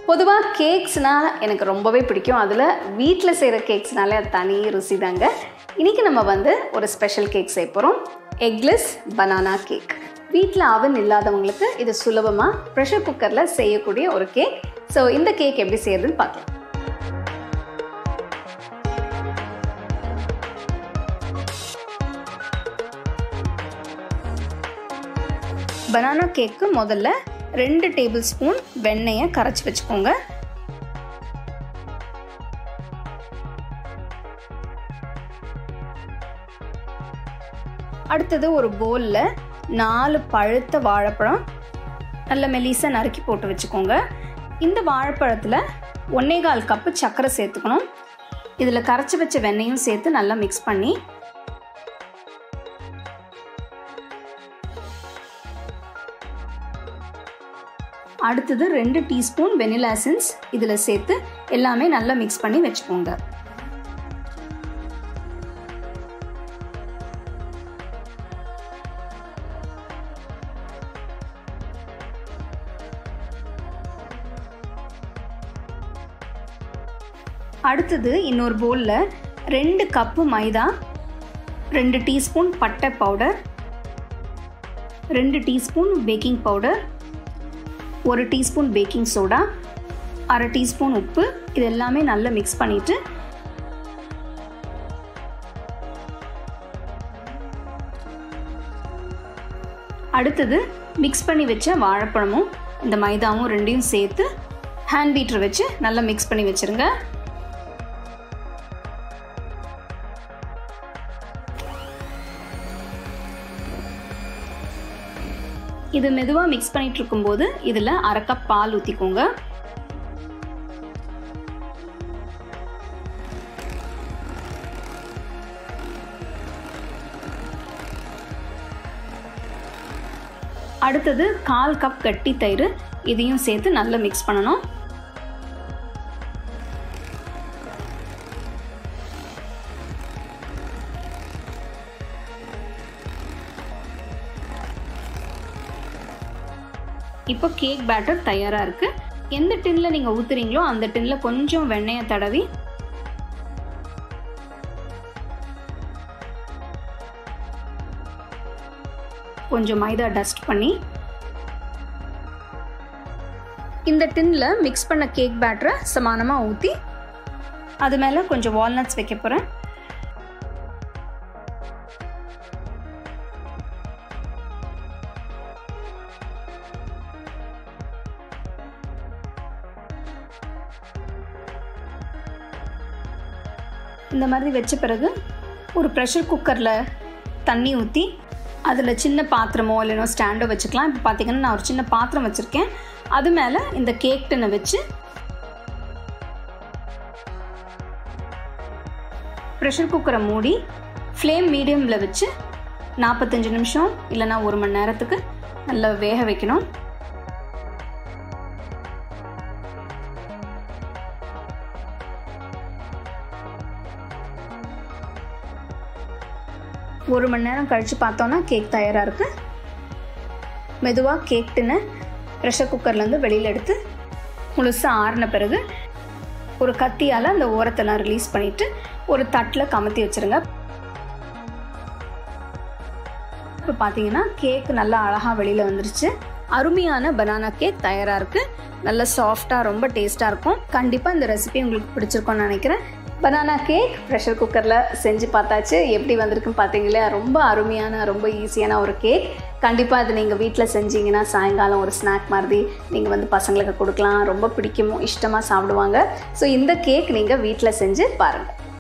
பொதுவாக கேக்ஸ்னால் எனக்கு ரொம்பவே பிடிக்கும் அதில் வீட்டில் செய்கிற கேக்ஸ்னாலே அது தனி ருசி தாங்க இன்றைக்கி நம்ம வந்து ஒரு ஸ்பெஷல் கேக் செய்ய போகிறோம் எக்லெஸ் பனானா கேக் வீட்டில் அவன் இல்லாதவங்களுக்கு இது சுலபமாக ப்ரெஷர் குக்கரில் செய்யக்கூடிய ஒரு கேக் ஸோ இந்த கேக் எப்படி செய்யறதுன்னு பார்க்கலாம் பனானா கேக்கு முதல்ல ரெண்டு டேபிள் ஸ்பூன் வெண்ணெயை கரைச்சி வச்சுக்கோங்க அடுத்தது ஒரு போலில் நாலு பழுத்த வாழைப்பழம் நல்ல மெலிசாக நறுக்கி போட்டு வச்சுக்கோங்க இந்த வாழைப்பழத்தில் ஒன்னே கால் கப்பு சர்க்கரை சேர்த்துக்கணும் இதில் கரைச்சி வச்ச வெண்ணெயும் சேர்த்து நல்லா மிக்ஸ் பண்ணி அடுத்தது ரெண்டு டீஸ்பூன் வெனிலா எசன்ஸ் இதில் சேர்த்து எல்லாமே நல்லா மிக்ஸ் பண்ணி வச்சுக்கோங்க அடுத்தது இன்னொரு பவுலில் ரெண்டு கப்பு மைதா ரெண்டு டீஸ்பூன் பட்டை பவுடர் ரெண்டு டீஸ்பூன் பேக்கிங் பவுடர் ஒரு டீஸ்பூன் பேக்கிங் சோடா அரை டீஸ்பூன் உப்பு இது எல்லாமே நல்லா மிக்ஸ் பண்ணிவிட்டு அடுத்தது மிக்ஸ் பண்ணி வச்ச வாழைப்பழமும் இந்த மைதாவும் ரெண்டையும் சேர்த்து ஹேண்ட் பீட்டர் வச்சு நல்லா மிக்ஸ் பண்ணி வச்சுருங்க இது மெதுவாக மிக்ஸ் பண்ணிட்டு இருக்கும்போது இதில் அரை கப் பால் ஊற்றிக்கோங்க அடுத்தது கால் கப் கட்டி தயிர் இதையும் சேர்த்து நல்லா மிக்ஸ் பண்ணணும் இப்போ கேக் பேட்டர் தயாராக இருக்குது எந்த டின்னில் நீங்கள் ஊற்றுறீங்களோ அந்த டின்னில் கொஞ்சம் வெண்ணெயை தடவி கொஞ்சம் மைதா டஸ்ட் பண்ணி இந்த டின்னில் மிக்ஸ் பண்ண கேக் பேட்டரை சமானமாக ஊற்றி அது மேலே கொஞ்சம் வால்நட்ஸ் வைக்க போகிறேன் இந்த மாதிரி வச்ச பிறகு ஒரு ப்ரெஷர் குக்கரில் தண்ணி ஊற்றி அதில் சின்ன பாத்திரமோ இல்லைனோ ஸ்டாண்டோ வச்சுக்கலாம் இப்போ பார்த்தீங்கன்னா நான் ஒரு சின்ன பாத்திரம் வச்சுருக்கேன் அது மேலே இந்த கேக் டின்னை வச்சு ப்ரெஷர் குக்கரை மூடி ஃப்ளேம் மீடியமில் வச்சு நாற்பத்தஞ்சு நிமிஷம் இல்லைனா ஒரு மணி நேரத்துக்கு நல்லா வேக வைக்கணும் ஒரு மணி நேரம் கழித்து பார்த்தோன்னா கேக் தயாராக இருக்குது மெதுவாக கேக் டின்னை ப்ரெஷர் குக்கர்லேருந்து வெளியில் எடுத்து முழுசாக ஆறின பிறகு ஒரு கத்தியால் அந்த ஓரத்தெல்லாம் ரிலீஸ் பண்ணிவிட்டு ஒரு தட்டில் கமத்தி வச்சுருங்க இப்போ பார்த்தீங்கன்னா கேக் நல்லா அழகாக வெளியில் வந்துருச்சு அருமையான பனானா கேக் தயாராக இருக்குது நல்ல சாஃப்டாக ரொம்ப டேஸ்ட்டாக இருக்கும் கண்டிப்பாக இந்த ரெசிபி உங்களுக்கு பிடிச்சிருக்கும்னு நினைக்கிறேன் பனானா கேக் ப்ரெஷர் குக்கரில் செஞ்சு பார்த்தாச்சு எப்படி வந்திருக்குன்னு பார்த்தீங்களா ரொம்ப அருமையான ரொம்ப ஈஸியான ஒரு கேக் கண்டிப்பாக அது நீங்கள் வீட்டில் செஞ்சீங்கன்னா சாயங்காலம் ஒரு ஸ்நாக் மாதிரி நீங்கள் வந்து பசங்களுக்கு கொடுக்கலாம் ரொம்ப பிடிக்குமோ இஷ்டமாக சாப்பிடுவாங்க ஸோ இந்த கேக் நீங்கள் வீட்டில் செஞ்சு பாருங்கள்